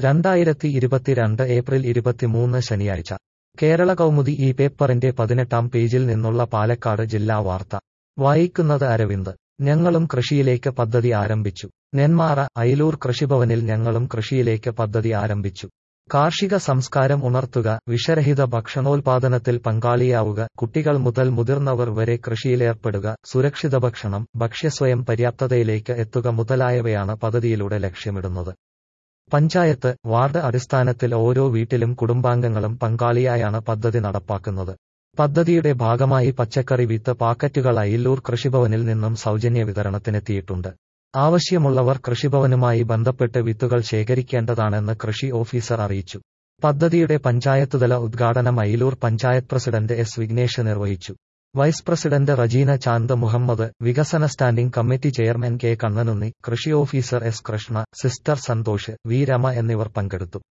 രണ്ടായിരത്തി ഇരുപത്തിരണ്ട് ഏപ്രിൽ ഇരുപത്തിമൂന്ന് ശനിയാഴ്ച കേരള കൗമുദി ഈ പേപ്പറിന്റെ പതിനെട്ടാം പേജിൽ നിന്നുള്ള പാലക്കാട് ജില്ലാ വാർത്ത വായിക്കുന്നത് അരവിന്ദ് ഞങ്ങളും കൃഷിയിലേക്ക് പദ്ധതി ആരംഭിച്ചു നെന്മാറ അയിലൂർ കൃഷിഭവനിൽ ഞങ്ങളും കൃഷിയിലേക്ക് പദ്ധതി ആരംഭിച്ചു കാർഷിക സംസ്കാരം ഉണർത്തുക വിഷരഹിത ഭക്ഷണോൽപാദനത്തിൽ പങ്കാളിയാവുക കുട്ടികൾ മുതൽ മുതിർന്നവർ വരെ കൃഷിയിലേർപ്പെടുക സുരക്ഷിത ഭക്ഷണം ഭക്ഷ്യസ്വയം പര്യാപ്തതയിലേക്ക് എത്തുക മുതലായവയാണ് പദ്ധതിയിലൂടെ ലക്ഷ്യമിടുന്നത് പഞ്ചായത്ത് വാർഡ് അടിസ്ഥാനത്തിൽ ഓരോ വീട്ടിലും കുടുംബാംഗങ്ങളും പങ്കാളിയായാണ് പദ്ധതി നടപ്പാക്കുന്നത് പദ്ധതിയുടെ ഭാഗമായി പച്ചക്കറി വിത്ത് പാക്കറ്റുകൾ അയില്ലൂർ കൃഷിഭവനിൽ നിന്നും സൗജന്യ വിതരണത്തിനെത്തിയിട്ടുണ്ട് ആവശ്യമുള്ളവർ കൃഷിഭവനുമായി ബന്ധപ്പെട്ട് വിത്തുകൾ ശേഖരിക്കേണ്ടതാണെന്ന് കൃഷി ഓഫീസർ അറിയിച്ചു പദ്ധതിയുടെ പഞ്ചായത്തുതല ഉദ്ഘാടനം അയിലൂർ പഞ്ചായത്ത് പ്രസിഡന്റ് എസ് വിഘ്നേഷ് നിർവഹിച്ചു വൈസ് പ്രസിഡന്റ് റജീന ചാന്ത് മുഹമ്മദ് വികസന standing committee chairman K Kannanunni കൃഷി officer S Krishna sister Santhosh V Rama എന്നിവർ പങ്കെടുത്തു